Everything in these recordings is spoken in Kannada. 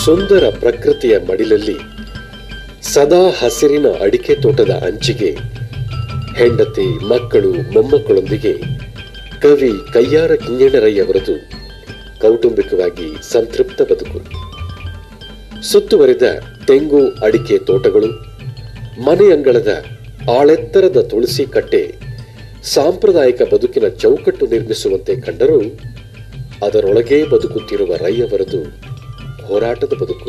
ಸುಂದರ ಪ್ರಕೃತಿಯ ಮಡಿಲಲ್ಲಿ ಸದಾ ಹಸಿರಿನ ಅಡಿಕೆ ತೋಟದ ಅಂಚಿಗೆ ಹೆಂಡತಿ ಮಕ್ಕಳು ಮೊಮ್ಮಕ್ಕಳೊಂದಿಗೆ ಕವಿ ಕಯ್ಯಾರ ಕಿಂಜಣ್ಣರಯ್ಯವರದು ಕೌಟುಂಬಿಕವಾಗಿ ಸಂತೃಪ್ತ ಬದುಕು ಸುತ್ತುವರಿದ ತೆಂಗು ಅಡಿಕೆ ತೋಟಗಳು ಮನೆಯಂಗಳದ ಆಳೆತ್ತರದ ತುಳಸಿ ಕಟ್ಟೆ ಸಾಂಪ್ರದಾಯಿಕ ಬದುಕಿನ ಚೌಕಟ್ಟು ನಿರ್ಮಿಸುವಂತೆ ಕಂಡರೂ ಅದರೊಳಗೇ ಬದುಕುತ್ತಿರುವ ರೈಯವರದು ಹೋರಾಟದ ಬದುಕು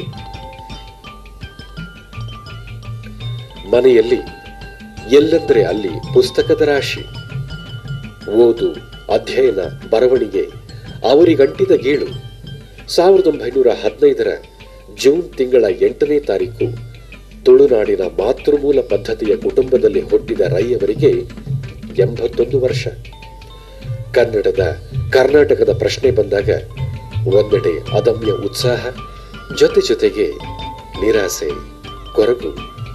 ಮನೆಯಲ್ಲಿ ಎಲ್ಲೆಂದರೆ ಅಲ್ಲಿ ಪುಸ್ತಕದ ರಾಶಿ ಓದು ಅಧ್ಯಯನ ಬರವಣಿಗೆ ಅವರಿಗಂಟಿದ ಗೀಳು ಸಾವಿರದ ಒಂಬೈನೂರ ಹದಿನೈದರ ಜೂನ್ ತಿಂಗಳ ಎಂಟನೇ ತಾರೀಕು ತುಳುನಾಡಿನ ಮಾತೃಮೂಲ ಪದ್ಧತಿಯ ಕುಟುಂಬದಲ್ಲಿ ಹುಟ್ಟಿದ ರೈಯವರಿಗೆ ಎಂಬತ್ತೊಂದು ವರ್ಷ ಕನ್ನಡದ ಕರ್ನಾಟಕದ ಪ್ರಶ್ನೆ ಬಂದಾಗ ಒಂದೆಡೆ ಅದಮ್ಯ ಉತ್ಸಾಹ ಜೊತೆ ಜೊತೆಗೆ ನಿರಾಸೆ ಕೊರಗು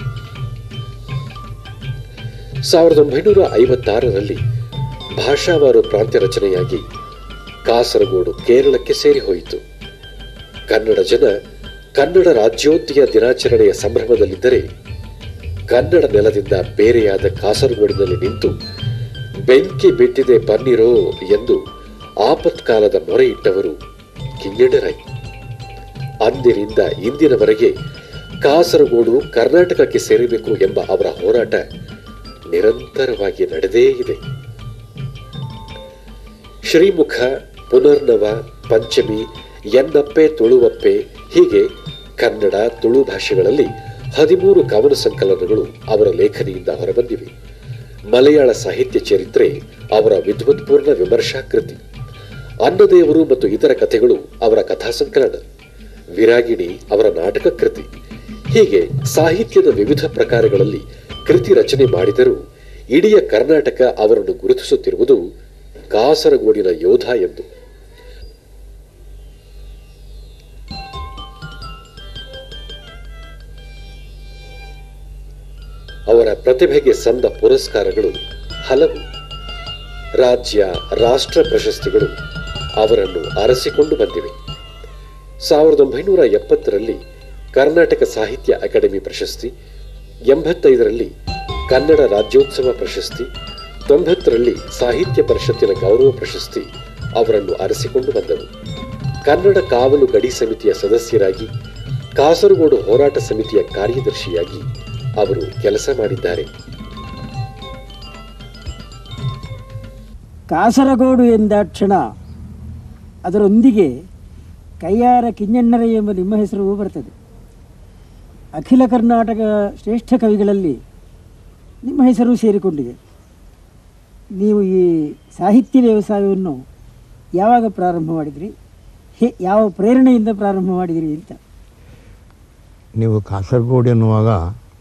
ಸಾವಿರದ ಒಂಬೈನೂರ ಐವತ್ತಾರರಲ್ಲಿ ಭಾಷಾವಾರು ಪ್ರಾಂತ್ಯ ರಚನೆಯಾಗಿ ಕಾಸರಗೋಡು ಕೇರಳಕ್ಕೆ ಸೇರಿ ಹೋಯಿತು ಕನ್ನಡ ಜನ ಕನ್ನಡ ರಾಜ್ಯೋದಯ ದಿನಾಚರಣೆಯ ಸಂಭ್ರಮದಲ್ಲಿದ್ದರೆ ಕನ್ನಡ ನೆಲದಿಂದ ಬೇರೆಯಾದ ಕಾಸರಗೋಡಿನಲ್ಲಿ ನಿಂತು ಬೆಂಕಿ ಬಿದ್ದಿದೆ ಬನ್ನಿರೋ ಎಂದು ಆಪತ್ಕಾಲದ ಮೊರೆ ಇಟ್ಟವರು ಕಿಂಗಡರೈ ಅಂದಿನಿಂದ ಇಂದಿನವರೆಗೆ ಕಾಸರಗೋಡು ಕರ್ನಾಟಕಕ್ಕೆ ಸೇರಬೇಕು ಎಂಬ ಅವರ ಹೋರಾಟ ನಿರಂತರವಾಗಿ ನಡೆದೇ ಇದೆ ಶ್ರೀಮುಖ ಪುನರ್ನವ ಪಂಚಮಿ ಎನ್ನಪ್ಪೆ ತುಳುವಪ್ಪೆ ಹೀಗೆ ಕನ್ನಡ ತುಳು ಭಾಷೆಗಳಲ್ಲಿ ಹದಿಮೂರು ಕವನ ಸಂಕಲನಗಳು ಅವರ ಲೇಖನಿಯಿಂದ ಹೊರಬಂದಿವೆ ಮಲಯಾಳ ಸಾಹಿತ್ಯ ಚರಿತ್ರೆ ಅವರ ವಿದ್ವತ್ಪೂರ್ಣ ವಿಮರ್ಶಾ ಕೃತಿ ಅನ್ನದೇವರು ಮತ್ತು ಇತರ ಕಥೆಗಳು ಅವರ ಕಥಾ ಸಂಕಲನ ವಿರಾಗಿಣಿ ಅವರ ನಾಟಕ ಕೃತಿ ಹೀಗೆ ಸಾಹಿತ್ಯದ ವಿವಿಧ ಪ್ರಕಾರಗಳಲ್ಲಿ ಕೃತಿ ರಚನೆ ಮಾಡಿದರೂ ಇಡೀ ಕರ್ನಾಟಕ ಅವರನ್ನು ಗುರುತಿಸುತ್ತಿರುವುದು ಕಾಸರಗೋಡಿನ ಯೋಧ ಎಂದು ಅವರ ಪ್ರತಿಭೆಗೆ ಸಂದ ಪುರಸ್ಕಾರಗಳು ಹಲವು ರಾಜ್ಯ ರಾಷ್ಟ್ರ ಪ್ರಶಸ್ತಿಗಳು ಅವರನ್ನು ಅರಸಿಕೊಂಡು ಬಂದಿವೆ ಸಾವಿರದ ಒಂಬೈನೂರ ಎಪ್ಪತ್ತರಲ್ಲಿ ಕರ್ನಾಟಕ ಸಾಹಿತ್ಯ ಅಕಾಡೆಮಿ ಪ್ರಶಸ್ತಿ ಎಂಬತ್ತೈದರಲ್ಲಿ ಕನ್ನಡ ರಾಜ್ಯೋತ್ಸವ ಪ್ರಶಸ್ತಿ ತೊಂಬತ್ತರಲ್ಲಿ ಸಾಹಿತ್ಯ ಪರಿಷತ್ತಿನ ಗೌರವ ಪ್ರಶಸ್ತಿ ಅವರನ್ನು ಅರಸಿಕೊಂಡು ಬಂದವು ಕನ್ನಡ ಕಾವಲು ಗಡಿ ಸಮಿತಿಯ ಸದಸ್ಯರಾಗಿ ಕಾಸರಗೋಡು ಹೋರಾಟ ಸಮಿತಿಯ ಕಾರ್ಯದರ್ಶಿಯಾಗಿ ಅವರು ಕೆಲಸ ಮಾಡಿದ್ದಾರೆ ಕಾಸರಗೋಡು ಎಂದಾಕ್ಷಣ ಅದರೊಂದಿಗೆ ಕೈಯಾರ ಕಿಂಜಣ್ಣರ ಎಂಬ ನಿಮ್ಮ ಹೆಸರು ಬರ್ತದೆ ಅಖಿಲ ಕರ್ನಾಟಕ ಶ್ರೇಷ್ಠ ಕವಿಗಳಲ್ಲಿ ನಿಮ್ಮ ಹೆಸರು ಸೇರಿಕೊಂಡಿದೆ ನೀವು ಈ ಸಾಹಿತ್ಯ ವ್ಯವಸಾಯವನ್ನು ಯಾವಾಗ ಪ್ರಾರಂಭ ಮಾಡಿದ್ರಿ ಹೇ ಯಾವ ಪ್ರೇರಣೆಯಿಂದ ಪ್ರಾರಂಭ ಮಾಡಿದಿರಿ ಅಂತ ನೀವು ಕಾಸರಗೋಡು ಎನ್ನುವಾಗ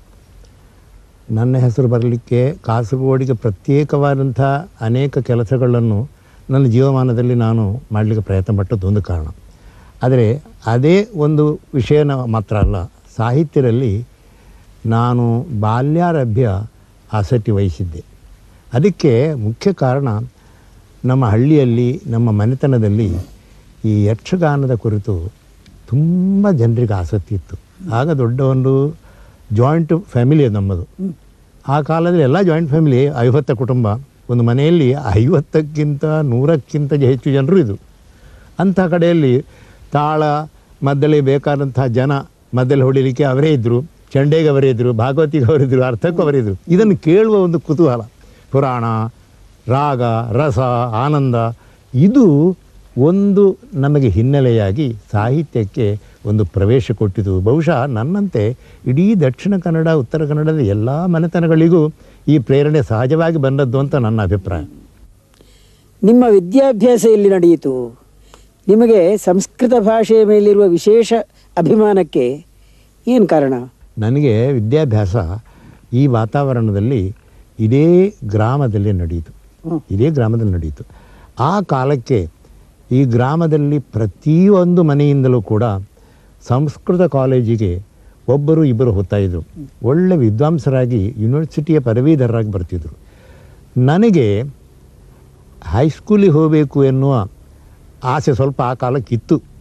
ನನ್ನ ಹೆಸರು ಬರಲಿಕ್ಕೆ ಕಾಸರಗೋಡಿಗೆ ಪ್ರತ್ಯೇಕವಾದಂಥ ಅನೇಕ ಕೆಲಸಗಳನ್ನು ನನ್ನ ಜೀವಮಾನದಲ್ಲಿ ನಾನು ಮಾಡಲಿಕ್ಕೆ ಪ್ರಯತ್ನ ಪಟ್ಟದ್ದು ಒಂದು ಕಾರಣ ಆದರೆ ಅದೇ ಒಂದು ವಿಷಯನ ಮಾತ್ರ ಅಲ್ಲ ಸಾಹಿತ್ಯದಲ್ಲಿ ನಾನು ಬಾಲ್ಯಾರಭ್ಯ ಆಸಕ್ತಿ ವಹಿಸಿದ್ದೆ ಅದಕ್ಕೆ ಮುಖ್ಯ ಕಾರಣ ನಮ್ಮ ಹಳ್ಳಿಯಲ್ಲಿ ನಮ್ಮ ಮನೆತನದಲ್ಲಿ ಈ ಯಕ್ಷಗಾನದ ಕುರಿತು ತುಂಬ ಜನರಿಗೆ ಆಸಕ್ತಿ ಇತ್ತು ಆಗ ದೊಡ್ಡ ಒಂದು ಜಾಯಿಂಟ್ ಫ್ಯಾಮಿಲಿ ಅದು ನಮ್ಮದು ಆ ಕಾಲದಲ್ಲಿ ಎಲ್ಲ ಜಾಯಿಂಟ್ ಫ್ಯಾಮಿಲಿ ಐವತ್ತ ಕುಟುಂಬ ಒಂದು ಮನೆಯಲ್ಲಿ ಐವತ್ತಕ್ಕಿಂತ ನೂರಕ್ಕಿಂತ ಹೆಚ್ಚು ಜನರು ಇದು ಅಂಥ ಕಡೆಯಲ್ಲಿ ತಾಳ ಮದ್ದಳೆ ಬೇಕಾದಂಥ ಜನ ಮದ್ದಲೆ ಹೊಡಿಲಿಕ್ಕೆ ಅವರೇ ಇದ್ದರು ಚಂಡೆಗೆ ಅವರೇ ಇದ್ದರು ಭಾಗವತಿಗೆ ಅವರಿದ್ದರು ಅರ್ಥಕ್ಕೂ ಅವರಿದ್ದರು ಇದನ್ನು ಕೇಳುವ ಒಂದು ಕುತೂಹಲ ಪುರಾಣ ರಾಗ ರಸ ಆನಂದ ಇದು ಒಂದು ನಮಗೆ ಹಿನ್ನೆಲೆಯಾಗಿ ಸಾಹಿತ್ಯಕ್ಕೆ ಒಂದು ಪ್ರವೇಶ ಕೊಟ್ಟಿತು ಬಹುಶಃ ನನ್ನಂತೆ ಇಡೀ ದಕ್ಷಿಣ ಕನ್ನಡ ಉತ್ತರ ಕನ್ನಡದ ಎಲ್ಲ ಮನೆತನಗಳಿಗೂ ಈ ಪ್ರೇರಣೆ ಸಹಜವಾಗಿ ಬಂದದ್ದು ಅಂತ ನನ್ನ ಅಭಿಪ್ರಾಯ ನಿಮ್ಮ ವಿದ್ಯಾಭ್ಯಾಸ ಎಲ್ಲಿ ನಡೆಯಿತು ನಿಮಗೆ ಸಂಸ್ಕೃತ ಭಾಷೆಯ ಮೇಲಿರುವ ವಿಶೇಷ ಅಭಿಮಾನಕ್ಕೆ ಏನು ಕಾರಣ ನನಗೆ ವಿದ್ಯಾಭ್ಯಾಸ ಈ ವಾತಾವರಣದಲ್ಲಿ ಇದೇ ಗ್ರಾಮದಲ್ಲಿ ನಡೆಯಿತು ಹ್ಮ್. ಇದೇ ಗ್ರಾಮದಲ್ಲಿ ನಡೆಯಿತು ಆ ಕಾಲಕ್ಕೆ ಈ ಗ್ರಾಮದಲ್ಲಿ ಪ್ರತಿಯೊಂದು ಮನೆಯಿಂದಲೂ ಕೂಡ ಸಂಸ್ಕೃತ ಕಾಲೇಜಿಗೆ ಒಬ್ಬರು ಇಬ್ಬರು ಹೋಗ್ತಾ ಇದ್ರು ಒಳ್ಳೆ ವಿದ್ವಾಂಸರಾಗಿ ಯೂನಿವರ್ಸಿಟಿಯ ಪದವೀಧರರಾಗಿ ಬರ್ತಿದ್ರು ನನಗೆ ಹೈಸ್ಕೂಲಿಗೆ ಹೋಗಬೇಕು ಎನ್ನುವ ಆಸೆ ಸ್ವಲ್ಪ ಆ ಕಾಲಕ್ಕೆ ಇತ್ತು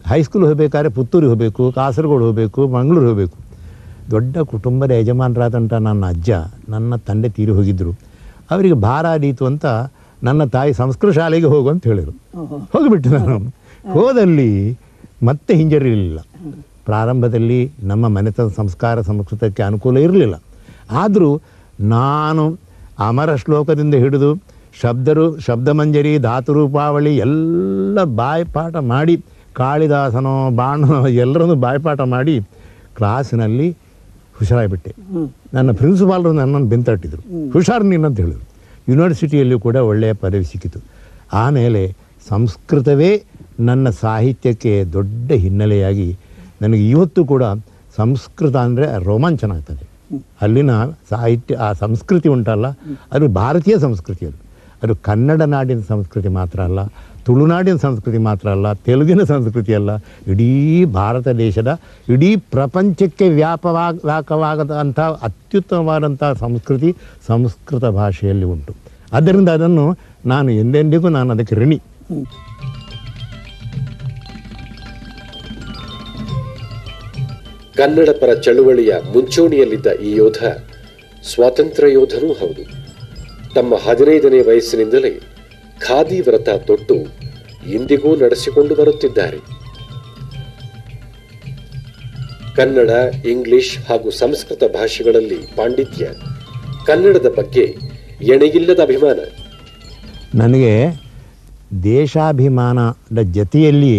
ಹೈಸ್ಕೂಲ್ ಹೋಗ್ಬೇಕಾದ್ರೆ ಪುತ್ತೂರಿಗೆ ಹೋಗಬೇಕು ಕಾಸರಗೋಡು ಹೋಗಬೇಕು ಮಂಗಳೂರು ಹೋಗಬೇಕು ದೊಡ್ಡ ಕುಟುಂಬದ ಯಜಮಾನರಾದಂಥ ನನ್ನ ಅಜ್ಜ ನನ್ನ ತಂದೆ ತೀರಿ ಹೋಗಿದ್ದರು ಅವರಿಗೆ ಭಾರ ಆದೀತು ಅಂತ ನನ್ನ ತಾಯಿ ಸಂಸ್ಕೃತ ಶಾಲೆಗೆ ಹೋಗು ಅಂತ ಹೇಳಿದರು ಹೋಗಿಬಿಟ್ಟು ನಾನು ಹೋದಲ್ಲಿ ಮತ್ತೆ ಹಿಂಜರಿರಲಿಲ್ಲ ಪ್ರಾರಂಭದಲ್ಲಿ ನಮ್ಮ ಮನೆತನ ಸಂಸ್ಕಾರ ಸಂಸ್ಕೃತಕ್ಕೆ ಅನುಕೂಲ ಇರಲಿಲ್ಲ ಆದರೂ ನಾನು ಅಮರ ಶ್ಲೋಕದಿಂದ ಹಿಡಿದು ಶಬ್ದರು ಶಬ್ದಮಂಜರಿ ಧಾತುರೂಪಾವಳಿ ಎಲ್ಲ ಬಾಯ್ಪಾಠ ಮಾಡಿ ಕಾಳಿದಾಸನೋ ಬಾಣನೋ ಎಲ್ಲರನ್ನು ಬಾಯ್ಪಾಠ ಮಾಡಿ ಕ್ಲಾಸಿನಲ್ಲಿ ಹುಷಾರಾಗಿಬಿಟ್ಟೆ ನನ್ನ ಪ್ರಿನ್ಸಿಪಾಲರು ನನ್ನನ್ನು ಬೆಂತಟ್ಟಿದ್ರು ಹುಷಾರು ನೀನು ಅಂತ ಹೇಳಿದ್ರು ಯೂನಿವರ್ಸಿಟಿಯಲ್ಲೂ ಕೂಡ ಒಳ್ಳೆಯ ಪದವಿ ಸಿಕ್ಕಿತು ಆಮೇಲೆ ಸಂಸ್ಕೃತವೇ ನನ್ನ ಸಾಹಿತ್ಯಕ್ಕೆ ದೊಡ್ಡ ಹಿನ್ನೆಲೆಯಾಗಿ ನನಗೆ ಇವತ್ತು ಕೂಡ ಸಂಸ್ಕೃತ ಅಂದರೆ ರೋಮಾಂಚನ ಆಗ್ತದೆ ಅಲ್ಲಿನ ಸಾಹಿತ್ಯ ಆ ಸಂಸ್ಕೃತಿ ಉಂಟಲ್ಲ ಅದು ಭಾರತೀಯ ಸಂಸ್ಕೃತಿ ಅದು ಅದು ಕನ್ನಡ ನಾಡಿನ ಸಂಸ್ಕೃತಿ ಮಾತ್ರ ಅಲ್ಲ ತುಳುನಾಡಿನ ಸಂಸ್ಕೃತಿ ಮಾತ್ರ ಅಲ್ಲ ತೆಲುಗಿನ ಸಂಸ್ಕೃತಿ ಅಲ್ಲ ಇಡೀ ಭಾರತ ದೇಶದ ಇಡೀ ಪ್ರಪಂಚಕ್ಕೆ ವ್ಯಾಪವಾಗ ವ್ಯಾಪಕವಾಗದಂಥ ಅತ್ಯುತ್ತಮವಾದಂಥ ಸಂಸ್ಕೃತಿ ಸಂಸ್ಕೃತ ಭಾಷೆಯಲ್ಲಿ ಉಂಟು ಆದ್ದರಿಂದ ಅದನ್ನು ನಾನು ಎಂದೆಂದಿಗೂ ನಾನು ಅದಕ್ಕೆ ಋಣಿ ಕನ್ನಡ ಪರ ಚಳುವಳಿಯ ಮುಂಚೂಣಿಯಲ್ಲಿದ್ದ ಈ ಯೋಧ ಸ್ವಾತಂತ್ರ್ಯ ಯೋಧನೂ ಹೌದು ತಮ್ಮ ಹದಿನೈದನೇ ವಯಸ್ಸಿನಿಂದಲೇ ಖಾದಿ ವ್ರತ ತೊಟ್ಟು ಇಂದಿಗೂ ನಡೆಸಿಕೊಂಡು ಬರುತ್ತಿದ್ದಾರೆ ಕನ್ನಡ ಇಂಗ್ಲಿಷ್ ಹಾಗೂ ಸಂಸ್ಕೃತ ಭಾಷೆಗಳಲ್ಲಿ ಪಾಂಡಿತ್ಯ ಕನ್ನಡದ ಬಗ್ಗೆ ಎಣೆಗಿಲ್ಲದ ಅಭಿಮಾನ ನನಗೆ ದೇಶಾಭಿಮಾನದ ಜೊತೆಯಲ್ಲಿ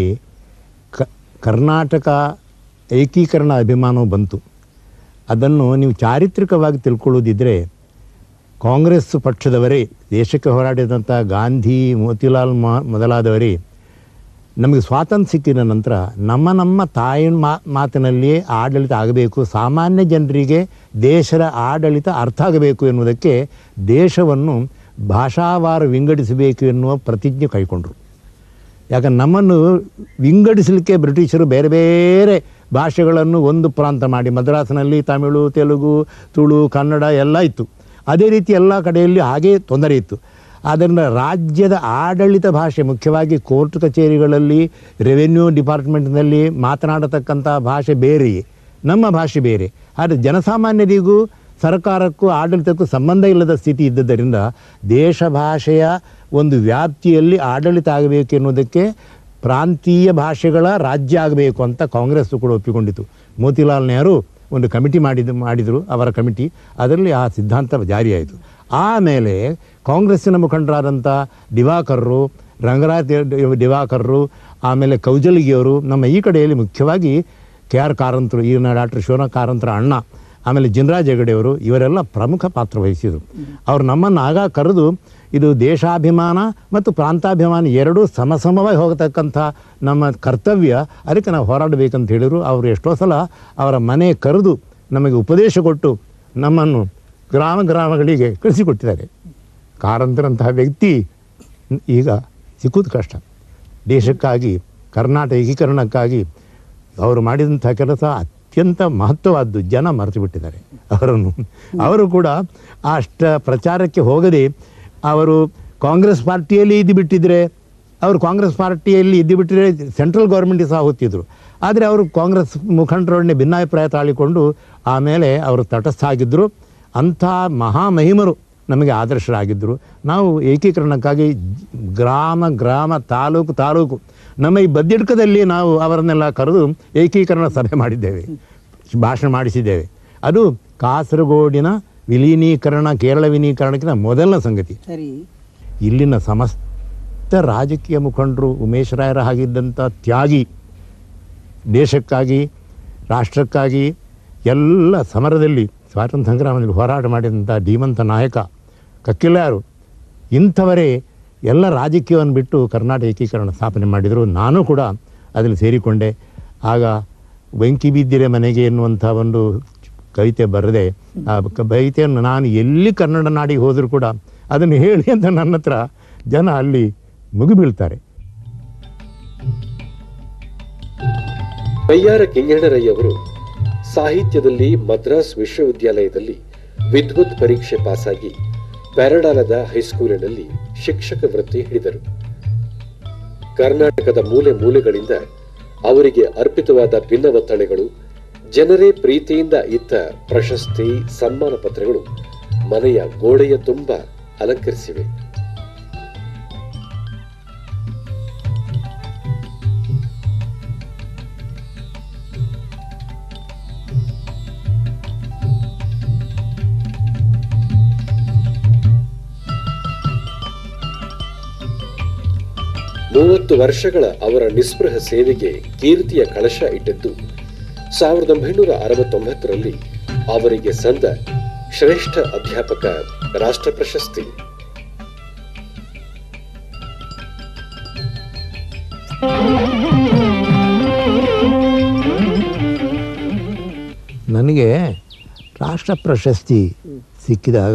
ಕ ಕರ್ನಾಟಕ ಏಕೀಕರಣ ಅಭಿಮಾನವು ಬಂತು ಅದನ್ನು ನೀವು ಚಾರಿತ್ರಿಕವಾಗಿ ತಿಳ್ಕೊಳ್ಳೋದಿದ್ದರೆ ಕಾಂಗ್ರೆಸ್ ಪಕ್ಷದವರೇ ದೇಶಕ್ಕೆ ಹೋರಾಡಿದಂಥ ಗಾಂಧಿ ಮೋತಿಲಾಲ್ ಮಾ ಮೊದಲಾದವರೇ ನಮಗೆ ಸ್ವಾತಂತ್ರ್ಯ ಸಿಕ್ಕಿದ ನಂತರ ನಮ್ಮ ನಮ್ಮ ತಾಯಿನ ಮಾ ಮಾತಿನಲ್ಲಿಯೇ ಆಡಳಿತ ಆಗಬೇಕು ಸಾಮಾನ್ಯ ಜನರಿಗೆ ದೇಶದ ಆಡಳಿತ ಅರ್ಥ ಆಗಬೇಕು ಎನ್ನುವುದಕ್ಕೆ ದೇಶವನ್ನು ಭಾಷಾವಾರು ವಿಂಗಡಿಸಬೇಕು ಎನ್ನುವ ಪ್ರತಿಜ್ಞೆ ಕೈಗೊಂಡರು ಯಾಕಂದ್ರೆ ನಮ್ಮನ್ನು ವಿಂಗಡಿಸಲಿಕ್ಕೆ ಬ್ರಿಟಿಷರು ಬೇರೆ ಬೇರೆ ಭಾಷೆಗಳನ್ನು ಒಂದು ಪ್ರಾಂತ ಮಾಡಿ ಮದ್ರಾಸ್ನಲ್ಲಿ ತಮಿಳು ತೆಲುಗು ತುಳು ಕನ್ನಡ ಎಲ್ಲ ಇತ್ತು ಅದೇ ರೀತಿ ಎಲ್ಲ ಕಡೆಯಲ್ಲಿ ಹಾಗೇ ತೊಂದರೆ ಇತ್ತು ಆದ್ದರಿಂದ ರಾಜ್ಯದ ಆಡಳಿತ ಭಾಷೆ ಮುಖ್ಯವಾಗಿ ಕೋರ್ಟ್ ಕಚೇರಿಗಳಲ್ಲಿ ರೆವೆನ್ಯೂ ಡಿಪಾರ್ಟ್ಮೆಂಟ್ನಲ್ಲಿ ಮಾತನಾಡತಕ್ಕಂಥ ಭಾಷೆ ಬೇರೆಯೇ ನಮ್ಮ ಭಾಷೆ ಬೇರೆ ಆದರೆ ಜನಸಾಮಾನ್ಯರಿಗೂ ಸರ್ಕಾರಕ್ಕೂ ಆಡಳಿತಕ್ಕೂ ಸಂಬಂಧ ಇಲ್ಲದ ಸ್ಥಿತಿ ಇದ್ದದ್ದರಿಂದ ದೇಶ ಭಾಷೆಯ ಒಂದು ವ್ಯಾಪ್ತಿಯಲ್ಲಿ ಆಡಳಿತ ಆಗಬೇಕು ಎನ್ನುವುದಕ್ಕೆ ಪ್ರಾಂತೀಯ ಭಾಷೆಗಳ ರಾಜ್ಯ ಆಗಬೇಕು ಅಂತ ಕಾಂಗ್ರೆಸ್ ಕೂಡ ಒಪ್ಪಿಕೊಂಡಿತು ಮೋತಿಲಾಲ್ ನೆಹರು ಒಂದು ಕಮಿಟಿ ಮಾಡಿದ ಮಾಡಿದರು ಅವರ ಕಮಿಟಿ ಅದರಲ್ಲಿ ಆ ಸಿದ್ಧಾಂತ ಜಾರಿಯಾಯಿತು ಆಮೇಲೆ ಕಾಂಗ್ರೆಸ್ಸಿನ ಮುಖಂಡರಾದಂಥ ದಿವಾಕರ್ರು ರಂಗರಾಜ್ ದಿವಾಕರ್ರು ಆಮೇಲೆ ಕೌಜಲಗಿಯವರು ನಮ್ಮ ಈ ಕಡೆಯಲ್ಲಿ ಮುಖ್ಯವಾಗಿ ಕೆ ಆರ್ ಕಾರಂತರು ಈಗಿನ ಡಾಕ್ಟರ್ ಶಿವನ ಕಾರಂತರ ಅಣ್ಣ ಆಮೇಲೆ ಜಿನರಾಜ್ ಹೆಗಡೆಯವರು ಇವರೆಲ್ಲ ಪ್ರಮುಖ ಪಾತ್ರ ವಹಿಸಿದರು ಅವ್ರು ನಮ್ಮನ್ನು ಆಗ ಕರೆದು ಇದು ದೇಶಾಭಿಮಾನ ಮತ್ತು ಪ್ರಾಂತಾಭಿಮಾನ ಎರಡೂ ಸಮಸಮವಾಗಿ ಹೋಗತಕ್ಕಂಥ ನಮ್ಮ ಕರ್ತವ್ಯ ಅದಕ್ಕೆ ನಾವು ಹೋರಾಡಬೇಕಂತ ಹೇಳಿದರು ಅವರು ಎಷ್ಟೋ ಸಲ ಅವರ ಮನೆ ಕರೆದು ನಮಗೆ ಉಪದೇಶ ಕೊಟ್ಟು ನಮ್ಮನ್ನು ಗ್ರಾಮ ಗ್ರಾಮಗಳಿಗೆ ಕಳಿಸಿಕೊಟ್ಟಿದ್ದಾರೆ ಕಾರಂತರಂತಹ ವ್ಯಕ್ತಿ ಈಗ ಸಿಕ್ಕುವುದು ಕಷ್ಟ ದೇಶಕ್ಕಾಗಿ ಕರ್ನಾಟಕ ಏಕೀಕರಣಕ್ಕಾಗಿ ಅವರು ಮಾಡಿದಂಥ ಕೆಲಸ ಅತ್ಯಂತ ಮಹತ್ವವಾದ್ದು ಜನ ಮರೆತು ಬಿಟ್ಟಿದ್ದಾರೆ ಅವರನ್ನು ಅವರು ಕೂಡ ಅಷ್ಟ ಪ್ರಚಾರಕ್ಕೆ ಹೋಗದೆ ಅವರು ಕಾಂಗ್ರೆಸ್ ಪಾರ್ಟಿಯಲ್ಲಿ ಇದ್ದು ಬಿಟ್ಟಿದ್ರೆ ಅವರು ಕಾಂಗ್ರೆಸ್ ಪಾರ್ಟಿಯಲ್ಲಿ ಇದ್ದು ಬಿಟ್ಟರೆ ಸೆಂಟ್ರಲ್ ಗೌರ್ಮೆಂಟಿಗೆ ಸಹ ಹೋಗ್ತಿದ್ರು ಆದರೆ ಅವರು ಕಾಂಗ್ರೆಸ್ ಮುಖಂಡರೊಡನೆ ಭಿನ್ನಾಭಿಪ್ರಾಯ ತಾಳಿಕೊಂಡು ಆಮೇಲೆ ಅವರು ತಟಸ್ಥ ಆಗಿದ್ದರು ಅಂಥ ಮಹಾಮಹಿಮರು ನಮಗೆ ಆದರ್ಶರಾಗಿದ್ದರು ನಾವು ಏಕೀಕರಣಕ್ಕಾಗಿ ಗ್ರಾಮ ಗ್ರಾಮ ತಾಲೂಕು ತಾಲೂಕು ನಮ್ಮ ಈ ಬದ್ದಿಡ್ಕದಲ್ಲಿ ನಾವು ಅವರನ್ನೆಲ್ಲ ಕರೆದು ಏಕೀಕರಣ ಸಭೆ ಮಾಡಿದ್ದೇವೆ ಭಾಷಣ ಮಾಡಿಸಿದ್ದೇವೆ ಅದು ಕಾಸರಗೋಡಿನ ವಿಲೀನೀಕರಣ ಕೇರಳ ವಿಲೀನೀಕರಣಕ್ಕಿಂತ ಮೊದಲನ ಸಂಗತಿ ಸರಿ ಇಲ್ಲಿನ ಸಮಸ್ತ ರಾಜಕೀಯ ಮುಖಂಡರು ಉಮೇಶ್ ರಾಯರ ಹಾಗಿದ್ದಂಥ ತ್ಯಾಗಿ ದೇಶಕ್ಕಾಗಿ ರಾಷ್ಟ್ರಕ್ಕಾಗಿ ಎಲ್ಲ ಸಮರದಲ್ಲಿ ಸ್ವಾತಂತ್ರ್ಯ ಸಂಗ್ರಾಮದಲ್ಲಿ ಹೋರಾಟ ಮಾಡಿದಂಥ ಧೀಮಂತ ನಾಯಕ ಕಕ್ಕಿಲ್ಲಾರು ಇಂಥವರೇ ಎಲ್ಲ ರಾಜಕೀಯವನ್ನು ಬಿಟ್ಟು ಕರ್ನಾಟಕ ಏಕೀಕರಣ ಸ್ಥಾಪನೆ ಮಾಡಿದರು ನಾನು ಕೂಡ ಅದರಲ್ಲಿ ಸೇರಿಕೊಂಡೆ ಆಗ ಬೆಂಕಿ ಬಿದ್ದಿರೆ ಮನೆಗೆ ಎನ್ನುವಂಥ ಒಂದು ಕವಿತೆ ಬರದೆ ಆ ಕವಿತೆಯನ್ನು ನಾನು ಎಲ್ಲಿ ಕನ್ನಡ ನಾಡಿಗೆ ಹೋದರೂ ಕೂಡ ಅದನ್ನು ಹೇಳಿ ಅಂತ ನನ್ನ ಹತ್ರ ಜನ ಅಲ್ಲಿ ಮುಗಿಬೀಳ್ತಾರೆ ಬಯ್ಯಾರ ಕಿಂಗಣ್ಣರಯ್ಯವರು ಸಾಹಿತ್ಯದಲ್ಲಿ ಮದ್ರಾಸ್ ವಿಶ್ವವಿದ್ಯಾಲಯದಲ್ಲಿ ವಿದ್ವತ್ ಪರೀಕ್ಷೆ ಪಾಸಾಗಿ ಪ್ಯಾರಡಾಲದ ಹೈಸ್ಕೂಲಿನಲ್ಲಿ ಶಿಕ್ಷಕ ವೃತ್ತಿ ಹಿಡಿದರು ಕರ್ನಾಟಕದ ಮೂಲೆ ಮೂಲೆಗಳಿಂದ ಅವರಿಗೆ ಅರ್ಪಿತವಾದ ಭಿನ್ನವ ತಳೆಗಳು ಜನರೇ ಪ್ರೀತಿಯಿಂದ ಇತ್ತ ಪ್ರಶಸ್ತಿ ಸನ್ಮಾನ ಪತ್ರಗಳು ಮನೆಯ ಗೋಡೆಯ ತುಂಬ ಅಲಂಕರಿಸಿವೆ ಮೂವತ್ತು ವರ್ಷಗಳ ಅವರ ನಿಸ್ಪೃಹ ಸೇವೆಗೆ ಕೀರ್ತಿಯ ಕಳಶ ಇಟ್ಟದ್ದು ಸಾವಿರದ ಒಂಬೈನೂರ ಅರವತ್ತೊಂಬತ್ತರಲ್ಲಿ ಅವರಿಗೆ ಸಂದ ಶ್ರೇಷ್ಠ ಅಧ್ಯಾಪಕ ರಾಷ್ಟ್ರ ಪ್ರಶಸ್ತಿ ನನಗೆ ರಾಷ್ಟ್ರ ಪ್ರಶಸ್ತಿ ಸಿಕ್ಕಿದಾಗ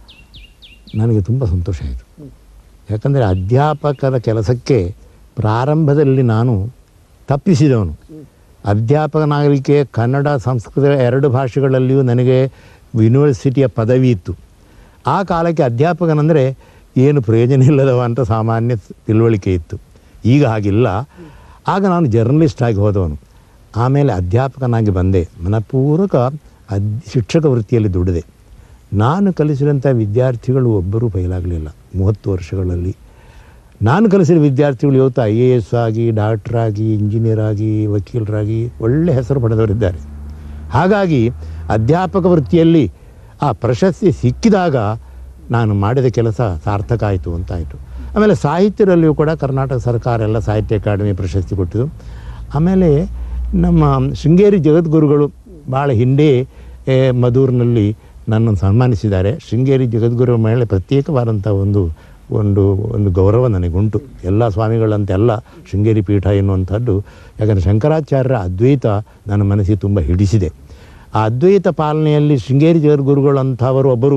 ನನಗೆ ತುಂಬ ಸಂತೋಷ ಆಯಿತು ಯಾಕಂದರೆ ಅಧ್ಯಾಪಕರ ಕೆಲಸಕ್ಕೆ ಪ್ರಾರಂಭದಲ್ಲಿ ನಾನು ತಪ್ಪಿಸಿದವನು ಅಧ್ಯಾಪಕನಾಗಲಿಕ್ಕೆ ಕನ್ನಡ ಸಂಸ್ಕೃತ ಎರಡು ಭಾಷೆಗಳಲ್ಲಿಯೂ ನನಗೆ ಯೂನಿವರ್ಸಿಟಿಯ ಪದವಿ ಇತ್ತು ಆ ಕಾಲಕ್ಕೆ ಅಧ್ಯಾಪಕನಂದರೆ ಏನು ಪ್ರಯೋಜನ ಇಲ್ಲದವ ಅಂತ ಸಾಮಾನ್ಯ ತಿಳುವಳಿಕೆ ಇತ್ತು ಈಗ ಹಾಗಿಲ್ಲ ಆಗ ನಾನು ಜರ್ನಲಿಸ್ಟ್ ಆಗಿ ಹೋದವನು ಆಮೇಲೆ ಅಧ್ಯಾಪಕನಾಗಿ ಬಂದೆ ಮನಪೂರ್ವಕ ಅದ್ ಶಿಕ್ಷಕ ವೃತ್ತಿಯಲ್ಲಿ ದುಡಿದೆ ನಾನು ಕಲಿಸಿದಂಥ ವಿದ್ಯಾರ್ಥಿಗಳು ಒಬ್ಬರೂ ಫೈಲಾಗಲಿಲ್ಲ ಮೂವತ್ತು ವರ್ಷಗಳಲ್ಲಿ ನಾನು ಕಲಿಸಿದ ವಿದ್ಯಾರ್ಥಿಗಳು ಇವತ್ತು ಐ ಎ ಎಸ್ ಆಗಿ ಡಾಕ್ಟ್ರ್ ಆಗಿ ಇಂಜಿನಿಯರ್ ಆಗಿ ವಕೀಲರಾಗಿ ಒಳ್ಳೆ ಹೆಸರು ಪಡೆದವರಿದ್ದಾರೆ ಹಾಗಾಗಿ ಅಧ್ಯಾಪಕ ವೃತ್ತಿಯಲ್ಲಿ ಆ ಪ್ರಶಸ್ತಿ ಸಿಕ್ಕಿದಾಗ ನಾನು ಮಾಡಿದ ಕೆಲಸ ಸಾರ್ಥಕ ಆಯಿತು ಅಂತಾಯಿತು ಆಮೇಲೆ ಸಾಹಿತ್ಯದಲ್ಲಿಯೂ ಕೂಡ ಕರ್ನಾಟಕ ಸರ್ಕಾರ ಎಲ್ಲ ಸಾಹಿತ್ಯ ಅಕಾಡೆಮಿ ಪ್ರಶಸ್ತಿ ಕೊಟ್ಟಿದ್ದು ಆಮೇಲೆ ನಮ್ಮ ಶೃಂಗೇರಿ ಜಗದ್ಗುರುಗಳು ಭಾಳ ಹಿಂದೆ ಏ, ಮಧೂರಿನಲ್ಲಿ ನನ್ನನ್ನು ಸನ್ಮಾನಿಸಿದ್ದಾರೆ ಶೃಂಗೇರಿ ಜಗದ್ಗುರು ಮೇಲೆ ಪ್ರತ್ಯೇಕವಾದಂಥ ಒಂದು ಒಂದು ಒಂದು ಗೌರವ ನನಗುಂಟು ಎಲ್ಲ ಸ್ವಾಮಿಗಳಂತೆಲ್ಲ ಶೃಂಗೇರಿ ಪೀಠ ಎನ್ನುವಂಥದ್ದು ಯಾಕಂದರೆ ಶಂಕರಾಚಾರ್ಯರ ಅದ್ವೈತ ನನ್ನ ಮನಸ್ಸಿಗೆ ತುಂಬ ಹಿಡಿಸಿದೆ ಆ ಅದ್ವೈತ ಪಾಲನೆಯಲ್ಲಿ ಶೃಂಗೇರಿ ಜಗದ್ಗುರುಗಳಂಥವರು ಒಬ್ಬರು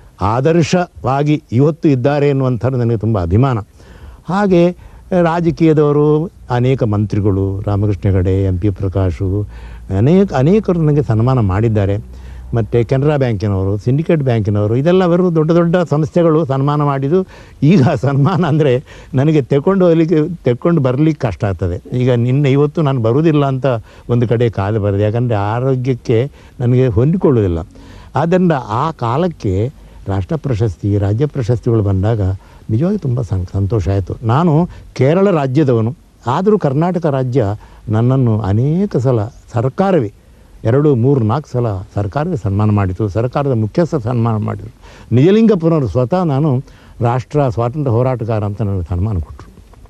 ಆದರ್ಶವಾಗಿ ಇವತ್ತು ಇದ್ದಾರೆ ಎನ್ನುವಂಥದ್ದು ನನಗೆ ತುಂಬ ಅಭಿಮಾನ ಹಾಗೆ ರಾಜಕೀಯದವರು ಅನೇಕ ಮಂತ್ರಿಗಳು ರಾಮಕೃಷ್ಣ ಹೆಗಡೆ ಎಂ ಪಿ ಪ್ರಕಾಶು ಅನೇಕ ಅನೇಕರು ನನಗೆ ಸನ್ಮಾನ ಮಾಡಿದ್ದಾರೆ ಮತ್ತು ಕೆನರಾ ಬ್ಯಾಂಕಿನವರು ಸಿಂಡಿಕೇಟ್ ಬ್ಯಾಂಕಿನವರು ಇದೆಲ್ಲ ಅವರು ದೊಡ್ಡ ದೊಡ್ಡ ಸಂಸ್ಥೆಗಳು ಸನ್ಮಾನ ಮಾಡಿದ್ದು ಈಗ ಸನ್ಮಾನ ಅಂದರೆ ನನಗೆ ತೆಕ್ಕೊಂಡು ಹೋಗ್ಲಿಕ್ಕೆ ತೆಕ್ಕೊಂಡು ಬರಲಿಕ್ಕೆ ಕಷ್ಟ ಆಗ್ತದೆ ಈಗ ನಿನ್ನೆ ಇವತ್ತು ನಾನು ಬರುವುದಿಲ್ಲ ಅಂತ ಒಂದು ಕಡೆ ಕಾಲು ಬರೆದೆ ಯಾಕಂದರೆ ಆರೋಗ್ಯಕ್ಕೆ ನನಗೆ ಹೊಂದಿಕೊಳ್ಳುವುದಿಲ್ಲ ಆದ್ದರಿಂದ ಆ ಕಾಲಕ್ಕೆ ರಾಷ್ಟ್ರ ಪ್ರಶಸ್ತಿ ರಾಜ್ಯ ಪ್ರಶಸ್ತಿಗಳು ಬಂದಾಗ ನಿಜವಾಗಿ ತುಂಬ ಸಂ ಸಂತೋಷ ಆಯಿತು ನಾನು ಕೇರಳ ರಾಜ್ಯದವನು ಆದರೂ ಕರ್ನಾಟಕ ರಾಜ್ಯ ನನ್ನನ್ನು ಅನೇಕ ಸಲ ಸರ್ಕಾರವೇ ಎರಡು ಮೂರು ನಾಲ್ಕು ಸಲ ಸರ್ಕಾರವೇ ಸನ್ಮಾನ ಮಾಡಿತು ಸರ್ಕಾರದ ಮುಖ್ಯಸ್ಥ ಸನ್ಮಾನ ಮಾಡಿದರು ನಿಜಲಿಂಗಪ್ಪನವರು ಸ್ವತಃ ನಾನು ರಾಷ್ಟ್ರ ಸ್ವಾತಂತ್ರ್ಯ ಹೋರಾಟಗಾರ ಅಂತ ನನಗೆ ಸನ್ಮಾನ ಕೊಟ್ಟರು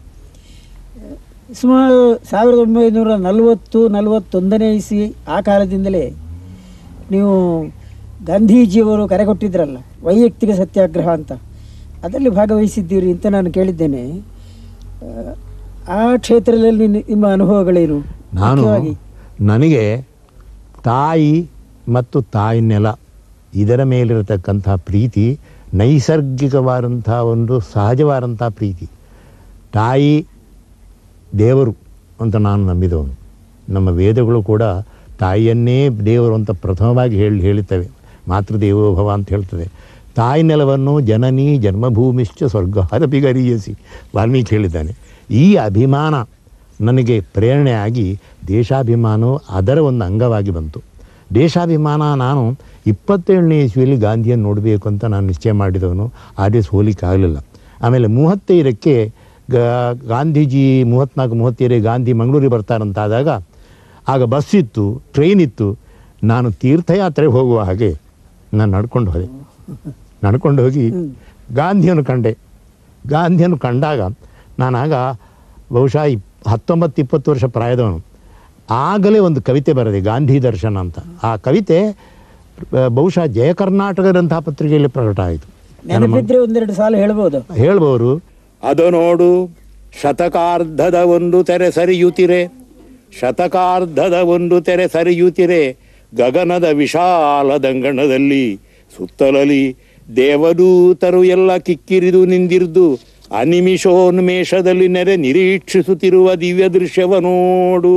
ಸುಮಾರು ಸಾವಿರದ ಒಂಬೈನೂರ ನಲವತ್ತು ನಲವತ್ತೊಂದನೇ ಇಸ್ವಿ ಆ ಕಾಲದಿಂದಲೇ ನೀವು ಗಾಂಧೀಜಿಯವರು ಕರೆ ಕೊಟ್ಟಿದ್ರಲ್ಲ ವೈಯಕ್ತಿಕ ಸತ್ಯಾಗ್ರಹ ಅಂತ ಅದರಲ್ಲಿ ಭಾಗವಹಿಸಿದ್ದೀರಿ ಅಂತ ನಾನು ಕೇಳಿದ್ದೇನೆ ಆ, ಆ ಕ್ಷೇತ್ರದಲ್ಲಿ ನಿ- ನಿಮ್ಮ ಅನುಭವಗಳೇನು ನಾನು ಮುಖ್ಯವಾಗಿ ನನಗೆ ತಾಯಿ ಮತ್ತು ತಾಯಿ ನೆಲ ಇದರ ಮೇಲಿರತಕ್ಕಂಥ ಪ್ರೀತಿ ನೈಸರ್ಗಿಕವಾದಂಥ ಒಂದು ಸಹಜವಾದಂಥ ಪ್ರೀತಿ ತಾಯಿ ದೇವರು ಅಂತ ನಾನು ನಂಬಿದವನು ನಮ್ಮ ವೇದಗಳು ಕೂಡ ತಾಯಿಯನ್ನೇ ದೇವರು ಅಂತ ಪ್ರಥಮವಾಗಿ ಹೇಳಿ ಹೇಳುತ್ತವೆ ಮಾತೃದೇವೋ ಭವ ಅಂತ ಹೇಳ್ತದೆ ತಾಯಿ ನೆಲವನ್ನು ಜನನಿ ಜನ್ಮಭೂಮಿಶ್ಚ ಸ್ವರ್ಗ ಹರಪಿಗರಿಯಸಿ ವಾಲ್ಮೀಕಿ ಹೇಳಿದ್ದಾನೆ ಈ ಅಭಿಮಾನ ನನಗೆ ಪ್ರೇರಣೆಯಾಗಿ ದೇಶಾಭಿಮಾನವು ಅದರ ಒಂದು ಅಂಗವಾಗಿ ಬಂತು ದೇಶಾಭಿಮಾನ ನಾನು ಇಪ್ಪತ್ತೇಳನೇ ಇಸ್ವಿಯಲ್ಲಿ ಗಾಂಧಿಯನ್ನು ನೋಡಬೇಕು ಅಂತ ನಾನು ನಿಶ್ಚಯ ಮಾಡಿದವನು ಆ ದಿವಸ ಹೋಲಿಕ್ಕೆ ಆಗಲಿಲ್ಲ ಆಮೇಲೆ ಮೂವತ್ತೈದಕ್ಕೆ ಗಾ- ಗಾಂಧೀಜಿ ಮೂವತ್ತ್ನಾಲ್ಕು ಮೂವತ್ತೈದಕ್ಕೆ ಗಾಂಧಿ ಮಂಗಳೂರಿಗೆ ಬರ್ತಾರಂತಾದಾಗ ಆಗ ಬಸ್ ಇತ್ತು ಟ್ರೈನ್ ಇತ್ತು ನಾನು ತೀರ್ಥಯಾತ್ರೆಗೆ ಹೋಗುವ ಹಾಗೆ ನಾನು ನಡ್ಕೊಂಡು ಹೋದೆ ನಡ್ಕೊಂಡು ಹೋಗಿ ಗಾಂಧಿಯನ್ನು ಕಂಡೆ ಗಾಂಧಿಯನ್ನು ಕಂಡಾಗ ನಾನಾಗ ಬಹುಶಃ ಇಪ್ ಹತ್ತೊಂಬತ್ತು ಇಪ್ಪತ್ತು ವರ್ಷ ಪ್ರಾಯದವನು ಆಗಲೇ ಒಂದು ಕವಿತೆ ಬರೆದೆ ಗಾಂಧಿ ದರ್ಶನ ಅಂತ ಆ ಕವಿತೆ ಆ, ಬಹುಶಃ ಜಯ ಕರ್ನಾಟಕದಂತಹ ಪತ್ರಿಕೆಯಲ್ಲಿ ಪ್ರಕಟ ಆಯಿತು ನೆನಪಿದ್ರೆ ಒಂದೆರಡು ಸಾಲ ಹೇಳ್ಬೋದು ಹೇಳ್ಬೋದು ಅದು ನೋಡು ಶತಕಾರ್ಧದ ಒಂದು ತೆರೆ ಸರಿಯುತ್ತಿರೆ ಶತಕಾರ್ಧದ ಒಂದು ತೆರೆ ಸರಿಯುತ್ತಿರೆ ಗಗನದ ವಿಶಾಲದಂಗಣದಲ್ಲಿ ಸುತ್ತಲಲಿ ದೇವದೂತರು ಎಲ್ಲ ಕಿಕ್ಕಿರಿದು ನಿಂದಿರ್ದು ಅನಿಮಿಷೋನ್ಮೇಷದಲ್ಲಿ ನೆರೆ ನಿರೀಕ್ಷಿಸುತ್ತಿರುವ ದಿವ್ಯ ದೃಶ್ಯವ ನೋಡು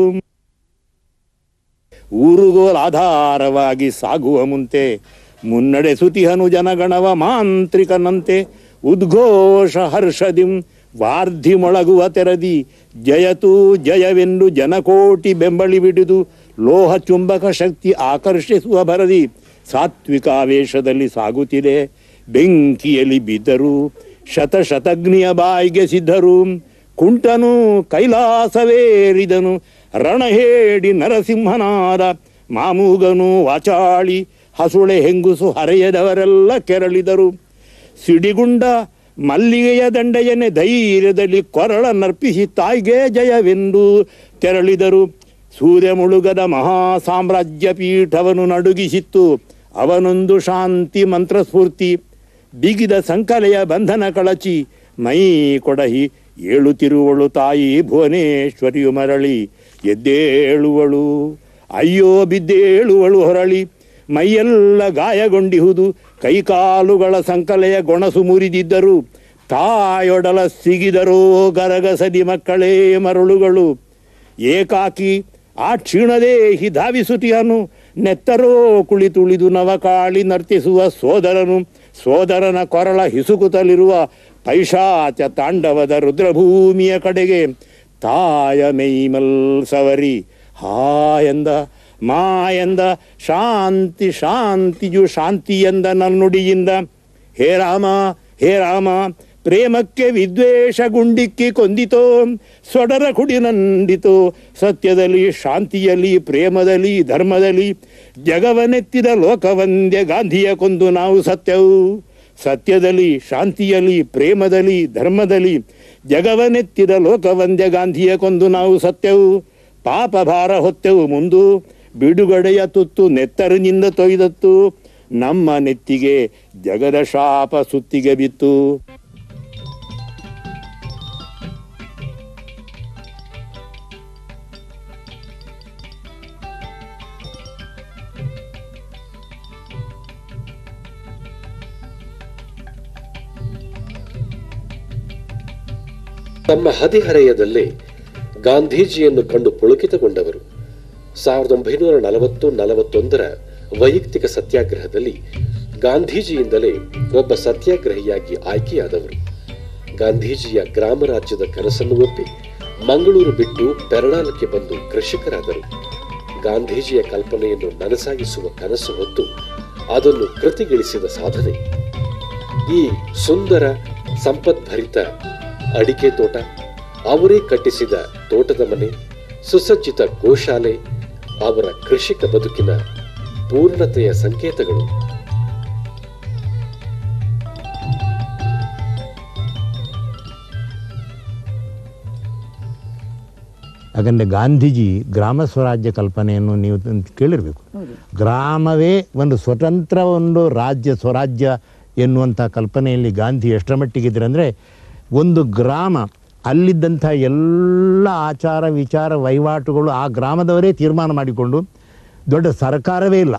ಊರುಗೋಲ್ ಆಧಾರವಾಗಿ ಸಾಗುವ ಮುಂತೆ ಮುನ್ನಡೆ ಸುತಿಹನು ಜನಗಣವ ಮಾಂತ್ರಿಕನಂತೆ ಉದ್ಘೋಷ ಹರ್ಷದಿಂ ವಾರ್ಧಿ ಮೊಳಗುವ ತೆರದಿ ಜಯತು ಜಯವೆಂದು ಜನಕೋಟಿ ಬೆಂಬಳಿ ಬಿಡಿದು ಲೋಹ ಚುಂಬಕ ಶಕ್ತಿ ಆಕರ್ಷಿಸುವ ಭರದಿ ಸಾತ್ವಿಕ ಆವೇಶದಲ್ಲಿ ಸಾಗುತ್ತಿದೆ ಬೆಂಕಿಯಲ್ಲಿ ಬಿದ್ದರು ಶತ ಶತಗ್ನಿಯ ಬಾಯಿಗೆ ಸಿದ್ಧರು ಕುಂಟನು ಕೈಲಾಸವೇರಿದನು ರಣಹೇಡಿ ನರಸಿಂಹನಾದ ಮಾಮೂಗನು ವಾಚಾಳಿ ಹಸುಳೆ ಹೆಂಗುಸು ಹರೆಯದವರೆಲ್ಲ ಕೆರಳಿದರು ಸಿಡಿಗುಂಡ ಮಲ್ಲಿಗೆಯ ದಂಡೆಯನ್ನೇ ಧೈರ್ಯದಲ್ಲಿ ಕೊರಳ ನರ್ಪಿಸಿ ತಾಯಿಗೆ ಜಯವೆಂದು ತೆರಳಿದರು ಸೂರ್ಯ ಮುಳುಗದ ಮಹಾ ಸಾಮ್ರಾಜ್ಯ ಪೀಠವನ್ನು ನಡುಗಿಸಿತ್ತು ಅವನೊಂದು ಶಾಂತಿ ಮಂತ್ರಸ್ಫೂರ್ತಿ ಬಿಗಿದ ಸಂಕಲೆಯ ಬಂಧನ ಕಳಚಿ ಮೈ ಕೊಡಹಿ ಏಳುತ್ತಿರುವಳು ತಾಯಿ ಭುವನೇಶ್ವರಿಯು ಮರಳಿ ಎದ್ದೇಳುವಳು ಅಯ್ಯೋ ಬಿದ್ದೇಳುವಳು ಹೊರಳಿ ಮೈಯೆಲ್ಲ ಗಾಯಗೊಂಡಿಹುದು ಕೈಕಾಲುಗಳ ಸಂಕಲೆಯ ಗೊಣಸು ಮುರಿದಿದ್ದರು ತಾಯೊಡಲ ಸಿಗಿದರೋ ಗರಗಸದಿ ಮಕ್ಕಳೇ ಮರಳುಗಳು ಏಕಾಕಿ ಆ ಕ್ಷೀಣದೇಹಿ ಧಾವಿಸುತಿಯನು ನೆತ್ತರೋ ಕುಳಿತುಳಿದು ನವಕಾಳಿ ನರ್ತಿಸುವ ಸೋದರನು ಸೋದರನ ಕೊರಳ ಹಿಸುಕುತ್ತಲಿರುವ ಪೈಶಾಚ ತಾಂಡವದ ರುದ್ರಭೂಮಿಯ ಕಡೆಗೆ ತಾಯ ಮೈಮಲ್ಸವರಿ ಹಾ ಎಂದ ಮಾ ಎಂದ ಶಾಂತಿ ಶಾಂತಿಯು ಶಾಂತಿ ಎಂದ ನನ್ನುಡಿಯಿಂದ ಹೇ ರಾಮ ಹೇ ರಾಮ ಪ್ರೇಮಕ್ಕೆ ವಿದ್ವೇಷ ಗುಂಡಿಕ್ಕಿ ಕೊಂದಿತೋ ಸೊಡರ ಕುಡಿ ನಂದಿತೋ ಸತ್ಯದಲ್ಲಿ ಶಾಂತಿಯಲ್ಲಿ ಪ್ರೇಮದಲ್ಲಿ ಧರ್ಮದಲ್ಲಿ ಜಗವನೆತ್ತಿದ ಲೋಕವಂದ್ಯ ಗಾಂಧಿಯ ಕೊಂದು ನಾವು ಸತ್ಯವು ಸತ್ಯದಲ್ಲಿ ಶಾಂತಿಯಲ್ಲಿ ಪ್ರೇಮದಲ್ಲಿ ಧರ್ಮದಲ್ಲಿ ಜಗವನೆತ್ತಿದ ಲೋಕವಂದ್ಯ ಗಾಂಧಿಯ ಕೊಂದು ನಾವು ಸತ್ಯವು ಪಾಪ ಭಾರ ಹೊತ್ತೆವು ಮುಂದು ಬಿಡುಗಡೆಯ ತುತ್ತು ನೆತ್ತರಿನಿಂದ ತೊಯ್ದತ್ತು ನಮ್ಮ ನೆತ್ತಿಗೆ ಜಗದ ಶಾಪ ಸುತ್ತಿಗೆ ಬಿತ್ತು ತಮ್ಮ ಹದಿಹರೆಯದಲ್ಲೇ ಗಾಂಧೀಜಿಯನ್ನು ಕಂಡು ಪುಳಕಿತಗೊಂಡವರು ಸಾವಿರದ ಒಂಬೈನೂರ ನಲವತ್ತು ನಲವತ್ತೊಂದರ ವೈಯಕ್ತಿಕ ಸತ್ಯಾಗ್ರಹದಲ್ಲಿ ಗಾಂಧೀಜಿಯಿಂದಲೇ ಒಬ್ಬ ಸತ್ಯಾಗ್ರಹಿಯಾಗಿ ಆಯ್ಕೆಯಾದವರು ಗಾಂಧೀಜಿಯ ಗ್ರಾಮ ರಾಜ್ಯದ ಕನಸನ್ನು ಒಪ್ಪಿ ಮಂಗಳೂರು ಬಿಟ್ಟು ಪೆರಡಾಲಕ್ಕೆ ಬಂದು ಕೃಷಿಕರಾದರು ಗಾಂಧೀಜಿಯ ಕಲ್ಪನೆಯನ್ನು ನನಸಾಗಿಸುವ ಕನಸು ಹೊತ್ತು ಅದನ್ನು ಕೃತಿಗಿಳಿಸಿದ ಸಾಧನೆ ಈ ಸುಂದರ ಸಂಪದ್ಭರಿತ ಅಡಿಕೆ ತೋಟ ಅವರೇ ಕಟ್ಟಿಸಿದ ತೋಟದ ಮನೆ ಸುಸಜ್ಜಿತ ಗೋಶಾಲೆ ಅವರ ಕೃಷಿಕ ಬದುಕಿನ ಪೂರ್ಣತೆಯ ಸಂಕೇತಗಳು ಯಾಕಂದರೆ ಗಾಂಧೀಜಿ ಗ್ರಾಮ ಸ್ವರಾಜ್ಯ ಕಲ್ಪನೆಯನ್ನು ನೀವು ತ- ಕೇಳಿರಬೇಕು ಗ್ರಾಮವೇ ಒಂದು ಸ್ವತಂತ್ರ ಒಂದು ರಾಜ್ಯ ಸ್ವರಾಜ್ಯ ಎನ್ನುವಂಥ ಕಲ್ಪನೆಯಲ್ಲಿ ಗಾಂಧಿ ಎಷ್ಟರ ಮಟ್ಟಿಗಿದ್ರೆ ಅಂದರೆ ಒಂದು ಗ್ರಾಮ ಅಲ್ಲಿದ್ದಂಥ ಎಲ್ಲ ಆಚಾರ ವಿಚಾರ ವಹಿವಾಟುಗಳು ಆ ಗ್ರಾಮದವರೇ ತೀರ್ಮಾನ ಮಾಡಿಕೊಂಡು ದೊಡ್ಡ ಸರ್ಕಾರವೇ ಇಲ್ಲ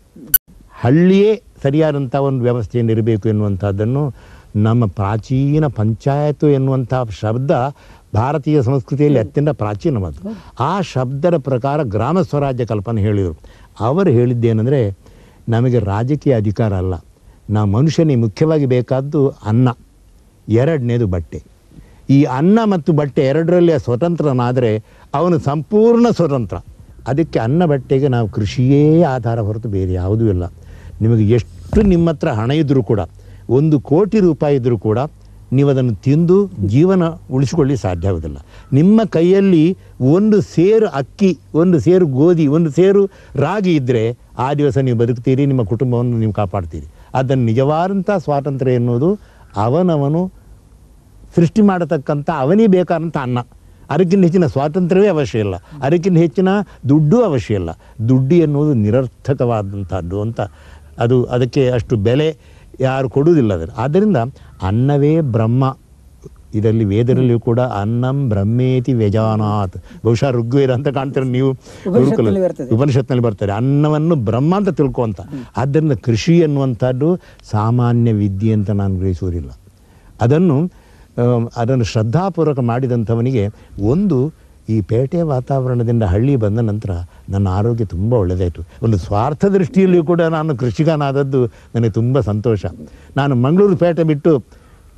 ಹಳ್ಳಿಯೇ ಸರಿಯಾದಂಥ ಒಂದು ವ್ಯವಸ್ಥೆಯನ್ನು ಇರಬೇಕು ಎನ್ನುವಂಥದ್ದನ್ನು ನಮ್ಮ ಪ್ರಾಚೀನ ಪಂಚಾಯತು ಎನ್ನುವಂಥ ಶಬ್ದ ಭಾರತೀಯ ಸಂಸ್ಕೃತಿಯಲ್ಲಿ ಅತ್ಯಂತ ಪ್ರಾಚೀನವಾದ್ದು ಆ ಶಬ್ದದ ಪ್ರಕಾರ ಗ್ರಾಮ ಸ್ವರಾಜ್ಯ ಕಲ್ಪನೆ ಹೇಳಿದರು ಅವರು ಹೇಳಿದ್ದೇನೆಂದರೆ ನಮಗೆ ರಾಜಕೀಯ ಅಧಿಕಾರ ಅಲ್ಲ ನಾವು ಮನುಷ್ಯನಿಗೆ ಮುಖ್ಯವಾಗಿ ಬೇಕಾದ್ದು ಅನ್ನ ಎರಡನೇದು ಬಟ್ಟೆ ಈ ಅನ್ನ ಮತ್ತು ಬಟ್ಟೆ ಎರಡರಲ್ಲಿ ಸ್ವತಂತ್ರನಾದರೆ ಅವನು ಸಂಪೂರ್ಣ ಸ್ವತಂತ್ರ ಅದಕ್ಕೆ ಅನ್ನ ಬಟ್ಟೆಗೆ ನಾವು ಕೃಷಿಯೇ ಆಧಾರ ಹೊರತು ಬೇರೆ ಯಾವುದೂ ಇಲ್ಲ ನಿಮಗೆ ಎಷ್ಟು ನಿಮ್ಮ ಹತ್ರ ಹಣ ಇದ್ದರೂ ಕೂಡ ಒಂದು ಕೋಟಿ ರೂಪಾಯಿ ಇದ್ದರೂ ಕೂಡ ನೀವು ಅದನ್ನು ತಿಂದು ಜೀವನ ಉಳಿಸಿಕೊಳ್ಳಿ ಸಾಧ್ಯ ಆಗೋದಿಲ್ಲ ನಿಮ್ಮ ಕೈಯಲ್ಲಿ ಒಂದು ಸೇರು ಅಕ್ಕಿ ಒಂದು ಸೇರು ಗೋಧಿ ಒಂದು ಸೇರು ರಾಗಿ ಇದ್ದರೆ ಆ ದಿವಸ ನೀವು ಬದುಕ್ತೀರಿ ನಿಮ್ಮ ಕುಟುಂಬವನ್ನು ನೀವು ಕಾಪಾಡ್ತೀರಿ ಅದನ್ನು ನಿಜವಾದಂಥ ಸ್ವಾತಂತ್ರ್ಯ ಎನ್ನುವುದು ಅವನವನು ಸೃಷ್ಟಿ ಮಾಡತಕ್ಕಂಥ ಅವನಿಗೆ ಬೇಕಾದಂಥ ಅನ್ನ ಅದಕ್ಕಿಂತ ಹೆಚ್ಚಿನ ಸ್ವಾತಂತ್ರ್ಯವೇ ಅವಶ್ಯ ಇಲ್ಲ ಅದಕ್ಕಿಂತ ಹೆಚ್ಚಿನ ದುಡ್ಡು ಅವಶ್ಯ ಇಲ್ಲ ದುಡ್ಡು ಎನ್ನುವುದು ನಿರರ್ಥಕವಾದಂಥದ್ದು ಅಂತ ಅದು ಅದಕ್ಕೆ ಅಷ್ಟು ಬೆಲೆ ಯಾರು ಕೊಡುವುದಿಲ್ಲ ಅದರ ಆದ್ದರಿಂದ ಅನ್ನವೇ ಬ್ರಹ್ಮ ಇದರಲ್ಲಿ ವೇದರಲ್ಲಿಯೂ ಕೂಡ ಅನ್ನಂ ಬ್ರಹ್ಮೇತಿ ವ್ಯಜಾನಾತ್ ಬಹುಶಃ ಋಗ್ವೇದ ಅಂತ ಕಾಣ್ತೀರ ನೀವು ಉಪನಿಷತ್ನಲ್ಲಿ ಬರ್ತದೆ. ಉಪನಿಷತ್ನಲ್ಲಿ ಬರ್ತಾರೆ ಅನ್ನವನ್ನು ಬ್ರಹ್ಮ ಅಂತ ತಿಳ್ಕೊಂತ ಆದ್ದರಿಂದ ಕೃಷಿ ಎನ್ನುವಂಥದ್ದು ಸಾಮಾನ್ಯ ವಿದ್ಯೆ ಅಂತ ನಾನು ಗ್ರಹಿಸುವುದಿಲ್ಲ ಅದನ್ನು ಆ, ಅದನ್ನು ಶ್ರದ್ಧಾಪೂರ್ವಕ ಮಾಡಿದಂಥವನಿಗೆ ಒಂದು ಈ ಪೇಟೆ ವಾತಾವರಣದಿಂದ ಹಳ್ಳಿ ಬಂದ ನಂತರ ನನ್ನ ಆರೋಗ್ಯ ತುಂಬ ಒಳ್ಳೆಯದಾಯಿತು ಒಂದು ಸ್ವಾರ್ಥ ದೃಷ್ಟಿಯಲ್ಲಿಯೂ ಕೂಡ ನಾನು ಕೃಷಿಕನಾದದ್ದು ನನಗೆ ತುಂಬ ಸಂತೋಷ ನಾನು ಮಂಗಳೂರು ಪೇಟೆ ಬಿಟ್ಟು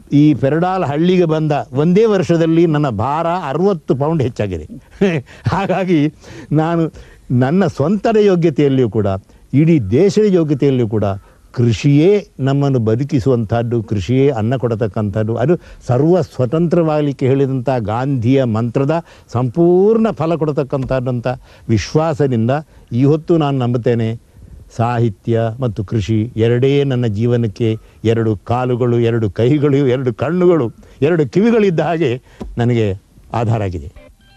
ಈ ಪೆರಡಾಲ್ ಹಳ್ಳಿಗೆ ಬಂದ ಒಂದೇ ವರ್ಷದಲ್ಲಿ ನನ್ನ ಭಾರ ಅರವತ್ತು ಪೌಂಡ್ ಹೆಚ್ಚಾಗಿದೆ ಹಾಗಾಗಿ ನಾನು ನನ್ನ ಸ್ವಂತದ ಯೋಗ್ಯತೆಯಲ್ಲಿಯೂ ಕೂಡ ಇಡೀ ದೇಶದ ಯೋಗ್ಯತೆಯಲ್ಲಿಯೂ ಕೂಡ ಕೃಷಿಯೇ ನಮ್ಮನ್ನು ಬದುಕಿಸುವಂಥದ್ದು ಕೃಷಿಯೇ ಅನ್ನ ಕೊಡತಕ್ಕಂಥದ್ದು ಅದು ಸರ್ವ ಸ್ವತಂತ್ರವಾಗಲಿಕ್ಕೆ ಹೇಳಿದಂಥ ಗಾಂಧಿಯ ಮಂತ್ರದ ಸಂಪೂರ್ಣ ಫಲ ಕೊಡತಕ್ಕಂಥದ್ದು ಅಂತ ವಿಶ್ವಾಸದಿಂದ ಈ ಹೊತ್ತು ನಾನು ನಂಬುತ್ತೇನೆ ಸಾಹಿತ್ಯ ಮತ್ತು ಕೃಷಿ ಎರಡೇ ನನ್ನ ಜೀವನಕ್ಕೆ ಎರಡು ಕಾಲುಗಳು ಎರಡು ಕೈಗಳು ಎರಡು ಕಣ್ಣುಗಳು ಎರಡು ಕಿವಿಗಳಿದ್ದ ಹಾಗೆ ನನಗೆ ಆಧಾರ ಆಗಿದೆ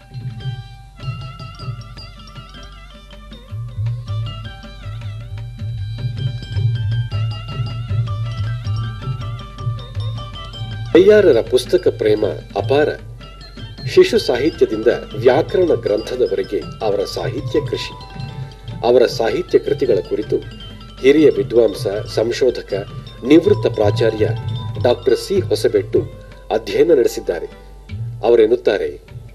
ಕೈಯಾರರ ಪುಸ್ತಕ ಪ್ರೇಮ ಅಪಾರ ಶಿಶು ಸಾಹಿತ್ಯದಿಂದ ವ್ಯಾಕರಣ ಗ್ರಂಥದವರೆಗೆ ಅವರ ಸಾಹಿತ್ಯ ಕೃಷಿ ಅವರ ಸಾಹಿತ್ಯ ಕೃತಿಗಳ ಕುರಿತು ಹಿರಿಯ ವಿದ್ವಾಂಸ ಸಂಶೋಧಕ ನಿವೃತ್ತ ಪ್ರಾಚಾರ್ಯ ಡಾಕ್ಟರ್ ಸಿ ಹೊಸಬೆಟ್ಟು ಅಧ್ಯಯನ ನಡೆಸಿದ್ದಾರೆ ಅವರೆನ್ನುತ್ತಾರೆ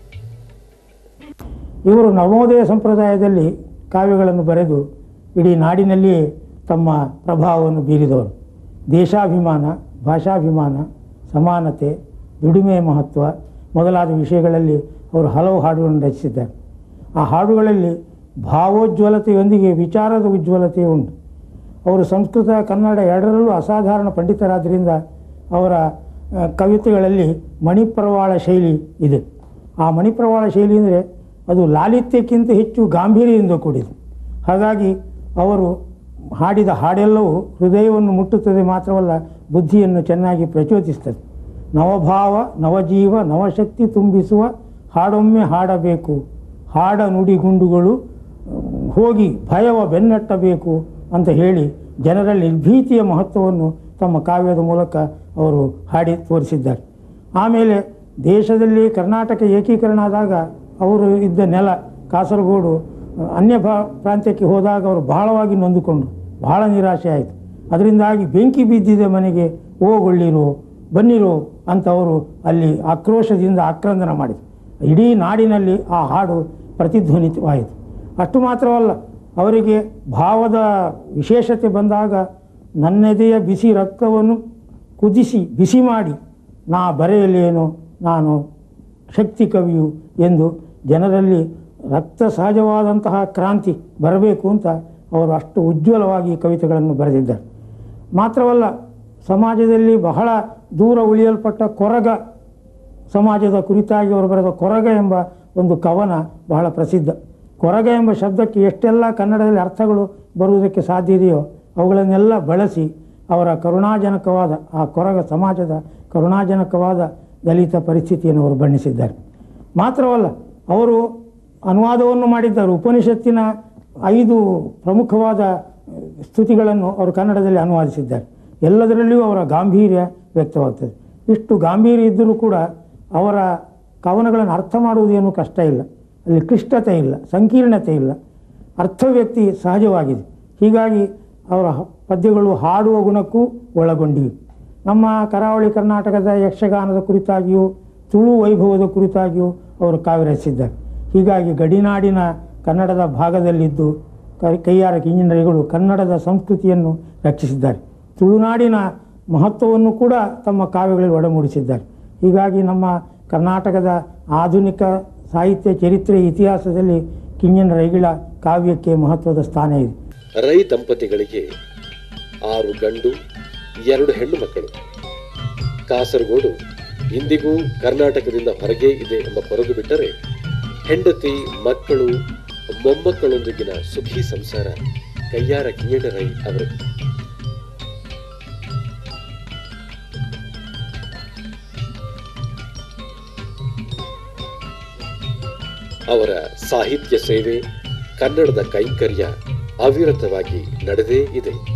ಇವರು ನವೋದಯ ಸಂಪ್ರದಾಯದಲ್ಲಿ ಕಾವ್ಯಗಳನ್ನು ಬರೆದು ಇಡೀ ನಾಡಿನಲ್ಲಿಯೇ ತಮ್ಮ ಪ್ರಭಾವವನ್ನು ಬೀರಿದವರು ದೇಶಾಭಿಮಾನ ಭಾಷಾಭಿಮಾನ ಸಮಾನತೆ ದುಡಿಮೆಯ ಮಹತ್ವ ಮೊದಲಾದ ವಿಷಯಗಳಲ್ಲಿ ಅವರು ಹಲವು ಹಾಡುಗಳನ್ನು ರಚಿಸಿದ್ದಾರೆ ಆ ಹಾಡುಗಳಲ್ಲಿ ಭಾವೋಜ್ವಲತೆಯೊಂದಿಗೆ ವಿಚಾರದ ಉಜ್ವಲತೆ ಉಂಟು ಅವರು ಸಂಸ್ಕೃತ ಕನ್ನಡ ಎರಡರಲ್ಲೂ ಅಸಾಧಾರಣ ಪಂಡಿತರಾದ್ದರಿಂದ ಅವರ ಆ, ಕವಿತೆಗಳಲ್ಲಿ ಮಣಿಪ್ರವಾಳ ಶೈಲಿ ಇದೆ ಆ ಮಣಿಪ್ರವಾಳ ಶೈಲಿ ಅಂದರೆ ಅದು ಲಾಲಿತ್ಯಕ್ಕಿಂತ ಹೆಚ್ಚು ಗಾಂಭೀರ್ಯದಿಂದ ಕೂಡಿದೆ ಹಾಗಾಗಿ ಅವರು ಹಾಡಿದ ಹಾಡೆಲ್ಲವೂ ಹೃದಯವನ್ನು ಮುಟ್ಟುತ್ತದೆ ಮಾತ್ರವಲ್ಲ ಬುದ್ಧಿಯನ್ನು ಚೆನ್ನಾಗಿ ಪ್ರಚೋದಿಸ್ತದೆ ನವಭಾವ ನವಜೀವ ನವಶಕ್ತಿ ತುಂಬಿಸುವ ಹಾಡೊಮ್ಮೆ ಹಾಡಬೇಕು ಹಾಡ ನುಡಿಗುಂಡುಗಳು ಅಹ್, ಹೋಗಿ ಭಯವ ಬೆನ್ನಟ್ಟಬೇಕು ಅಂತ ಹೇಳಿ ಜನರಲ್ಲಿ ನಿರ್ಭೀತಿಯ ಮಹತ್ವವನ್ನು ತಮ್ಮ ಕಾವ್ಯದ ಮೂಲಕ ಅವರು ಹಾಡಿ ತೋರಿಸಿದ್ದಾರೆ ಆಮೇಲೆ ದೇಶದಲ್ಲಿ ಕರ್ನಾಟಕ ಏಕೀಕರಣ ಆದಾಗ ಅವರು ಇದ್ದ ನೆಲ ಕಾಸರಗೋಡು ಅಹ್, ಅನ್ಯ ಭಾ ಪ್ರಾಂತ್ಯಕ್ಕೆ ಹೋದಾಗ ಅವರು ಬಹಳವಾಗಿ ನೊಂದುಕೊಂಡರು ಬಹಳ ನಿರಾಶೆ ಆಯಿತು ಅದರಿಂದಾಗಿ ಬೆಂಕಿ ಬಿದ್ದಿದೆ ಮನೆಗೆ ಓಗೊಳ್ಳಿರೋ ಬನ್ನಿರೋ ಅಂತ ಅವರು ಅಲ್ಲಿ ಆಕ್ರೋಶದಿಂದ ಆಕ್ರಂದನ ಮಾಡಿದರು ಇಡೀ ನಾಡಿನಲ್ಲಿ ಆ ಹಾಡು ಪ್ರತಿಧ್ವನಿತವಾಯಿತು ಅಷ್ಟು ಮಾತ್ರವಲ್ಲ ಅವರಿಗೆ ಭಾವದ ವಿಶೇಷತೆ ಬಂದಾಗ ನನ್ನೆದೆಯ ಬಿಸಿ ರಕ್ತವನ್ನು ಕುದಿಸಿ ಬಿಸಿ ಮಾಡಿ ನಾ ಬರೆಯಲೇನು ನಾನು ಶಕ್ತಿ ಕವಿಯು ಎಂದು ಜನರಲ್ಲಿ ರಕ್ತ ಸಹಜವಾದಂತಹ ಕ್ರಾಂತಿ ಬರಬೇಕು ಅಂತ ಅವರು ಅಷ್ಟು ಉಜ್ವಲವಾಗಿ ಕವಿತೆಗಳನ್ನು ಬರೆದಿದ್ದಾರೆ ಮಾತ್ರವಲ್ಲ ಸಮಾಜದಲ್ಲಿ ಬಹಳ ದೂರ ಉಳಿಯಲ್ಪಟ್ಟ ಕೊರಗ ಸಮಾಜದ ಕುರಿತಾಗಿ ಅವರು ಬರೆದ ಕೊರಗ ಎಂಬ ಒಂದು ಕವನ ಬಹಳ ಪ್ರಸಿದ್ಧ ಕೊರಗ ಎಂಬ ಶಬ್ದಕ್ಕೆ ಎಷ್ಟೆಲ್ಲ ಕನ್ನಡದಲ್ಲಿ ಅರ್ಥಗಳು ಬರುವುದಕ್ಕೆ ಸಾಧ್ಯ ಇದೆಯೋ ಅವುಗಳನ್ನೆಲ್ಲ ಬಳಸಿ ಅವರ ಕರುಣಾಜನಕವಾದ ಆ ಕೊರಗ ಸಮಾಜದ ಕರುಣಾಜನಕವಾದ ದಲಿತ ಪರಿಸ್ಥಿತಿಯನ್ನು ಅವರು ಬಣ್ಣಿಸಿದ್ದಾರೆ ಮಾತ್ರವಲ್ಲ ಅವರು ಅನುವಾದವನ್ನು ಮಾಡಿದ್ದಾರೆ ಉಪನಿಷತ್ತಿನ ಐದು ಪ್ರಮುಖವಾದ ಸ್ತುತಿಗಳನ್ನು ಅವರು ಕನ್ನಡದಲ್ಲಿ ಅನುವಾದಿಸಿದ್ದಾರೆ ಎಲ್ಲದರಲ್ಲಿಯೂ ಅವರ ಗಾಂಭೀರ್ಯ ವ್ಯಕ್ತವಾಗ್ತದೆ ಇಷ್ಟು ಗಾಂಭೀರ್ಯ ಇದ್ದರೂ ಕೂಡ ಅವರ ಕವನಗಳನ್ನು ಅರ್ಥ ಮಾಡುವುದೇನು ಕಷ್ಟ ಇಲ್ಲ ಅಲ್ಲಿ ಕ್ಲಿಷ್ಟತೆ ಇಲ್ಲ ಸಂಕೀರ್ಣತೆ ಇಲ್ಲ ಅರ್ಥವ್ಯಕ್ತಿ ಸಹಜವಾಗಿದೆ ಹೀಗಾಗಿ ಅವರ ಹ- ಪದ್ಯಗಳು ಹಾಡುವ ಗುಣಕ್ಕೂ ಒಳಗೊಂಡಿವೆ ನಮ್ಮ ಕರಾವಳಿ ಕರ್ನಾಟಕದ ಯಕ್ಷಗಾನದ ಕುರಿತಾಗಿಯೂ ತುಳು ವೈಭವದ ಕುರಿತಾಗಿಯೂ ಅವರು ಕಾವ್ಯ ರಚಿಸಿದ್ದಾರೆ ಹೀಗಾಗಿ ಗಡಿನಾಡಿನ ಕನ್ನಡದ ಭಾಗದಲ್ಲಿದ್ದು ಕ- ಕೈಯಾರ ಕಿಂಜನರಿಗಳು ಕನ್ನಡದ ಸಂಸ್ಕೃತಿಯನ್ನು ರಕ್ಷಿಸಿದ್ದಾರೆ ತುಳುನಾಡಿನ ಮಹತ್ವವನ್ನು ಕೂಡ ತಮ್ಮ ಕಾವ್ಯಗಳಲ್ಲಿ ಒಡಮೂಡಿಸಿದ್ದಾರೆ ಹೀಗಾಗಿ ನಮ್ಮ ಕರ್ನಾಟಕದ ಆಧುನಿಕ ಸಾಹಿತ್ಯ ಚರಿತ್ರೆ ಇತಿಹಾಸದಲ್ಲಿ ಕಿಂಜನ ರೈಗಳ ಕಾವ್ಯಕ್ಕೆ ಮಹತ್ವದ ಸ್ಥಾನ ಇದೆ ರೈ ದಂಪತಿಗಳಿಗೆ ಆರು ಗಂಡು ಎರಡು ಹೆಣ್ಣು ಮಕ್ಕಳು ಕಾಸರಗೋಡು ಇಂದಿಗೂ ಕರ್ನಾಟಕದಿಂದ ಹೊರಗೆ ಇದೆ ಎಂಬ ಕೊರಗು ಬಿಟ್ಟರೆ ಹೆಂಡತಿ ಮಕ್ಕಳು ಮೊಮ್ಮಕ್ಕಳೊಂದಿಗಿನ ಸುಖಿ ಸಂಸಾರ ಕೈಯಾರ ಕಿಂಗಣ್ಣ ರೈ ಅವರದ್ದು ಅವರ ಸಾಹಿತ್ಯ ಸೇವೆ ಕನ್ನಡದ ಕೈಂಕರ್ಯ ಅವಿರತವಾಗಿ ನಡೆದೇ ಇದೆ